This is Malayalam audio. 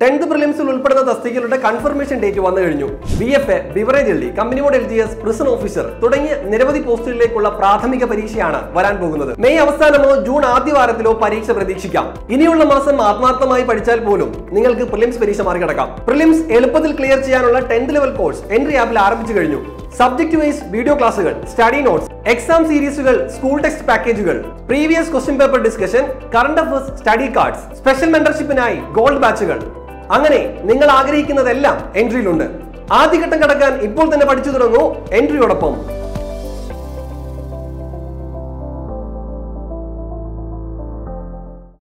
ടെൻത്ത് പ്രിലിംസിൽ ഉൾപ്പെടുന്ന തസ്തികകളുടെ കൺഫർമേഷൻ ഡേറ്റ് വന്നു കഴിഞ്ഞു B F A beverage L D company മോഡ് L G S prison officer തുടങ്ങിയ നിരവധി പോസ്റ്റുകളിലേക്കുള്ള പ്രാഥമിക പരീക്ഷയാണ് വരാൻ പോകുന്നത് മെയ് അവസാനമോ ജൂൺ ആദ്യ വാരത്തിലോ പരീക്ഷ പ്രതീക്ഷിക്കാം ഇനിയുള്ള മാസം ആത്മാർത്ഥമായി പഠിച്ചാൽ പോലും നിങ്ങൾക്ക് പ്രിലിംസ് പരീക്ഷ മറികടക്കാം പ്രിലിംസ് എളുപ്പത്തിൽ ക്ലിയർ ചെയ്യാനുള്ള ടെൻത്ത് ലെവൽ കോഴ്സ് എൻട്രി ആപ്പിൽ ആരംഭിച്ചു കഴിഞ്ഞു സബ്ജക്ട് വൈസ് വീഡിയോ ക്ലാസുകൾ സ്റ്റഡി നോട്ട്സ് എക്സാം സീരീസുകൾ സ്കൂൾ ടെക്സ്റ്റ് പാക്കേജുകൾ previous question paper discussion current affairs study cards special മെന്റർഷിപ്പിനായി ഗോൾഡ് ബാച്ചുകൾ അങ്ങനെ നിങ്ങൾ ആഗ്രഹിക്കുന്നതെല്ലാം എൻട്രിയിലുണ്ട് ആദ്യഘട്ടം കടക്കാൻ ഇപ്പോൾ തന്നെ പഠിച്ചു തുടങ്ങൂ എൻട്രിയോടൊപ്പം